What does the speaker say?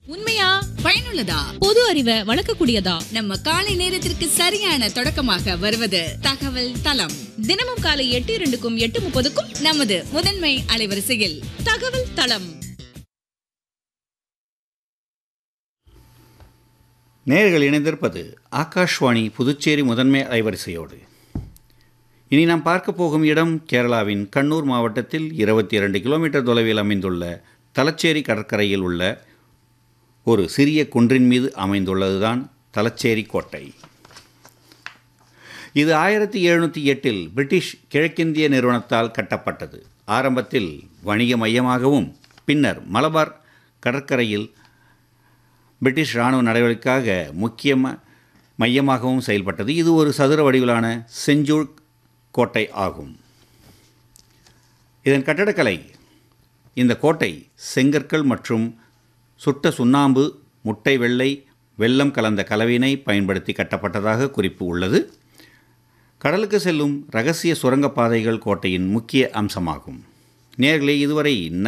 உண்மையா பயனுள்ளதா பொது அறிவை வளர்க்கக்கூடியதா நம்ம காலை நேரத்திற்கு சரியான தொடக்கமாக வருவது தகவல் தளம் தினமும் காலை எட்டு இரண்டுக்கும் எட்டு முப்பதுக்கும் நமது முதன்மை அலைவரிசையில் தகவல் தளம் நேர்கள் இணைந்திருப்பது ஆகாஷ்வாணி புதுச்சேரி முதன்மை அலைவரிசையோடு இனி நாம் பார்க்க போகும் இடம் கேரளாவின் கண்ணூர் மாவட்டத்தில் இருபத்தி இரண்டு கிலோமீட்டர் தொலைவில் அமைந்துள்ள தலச்சேரி கடற்கரையில் உள்ள ஒரு சிறிய குன்றின் மீது அமைந்துள்ளதுதான் தலச்சேரி கோட்டை இது ஆயிரத்தி எழுநூற்றி எட்டில் பிரிட்டிஷ் கிழக்கிந்திய நிறுவனத்தால் கட்டப்பட்டது ஆரம்பத்தில் வணிக மையமாகவும் பின்னர் மலபார் கடற்கரையில் பிரிட்டிஷ் இராணுவ நடவடிக்கைக்காக முக்கிய ம- மையமாகவும் செயல்பட்டது இது ஒரு சதுர வடிவிலான செஞ்சூர் கோட்டை ஆகும் இதன் கட்டடக்கலை இந்த கோட்டை செங்கற்கள் மற்றும் சுட்ட சுண்ணாம்பு முட்டை வெள்ளை வெல்லம் கலந்த கலவினை பயன்படுத்தி கட்டப்பட்டதாக குறிப்பு உள்ளது கடலுக்கு செல்லும் ரகசிய சுரங்கப்பாதைகள் கோட்டையின் முக்கிய அம்சமாகும் நேர்களே இதுவரை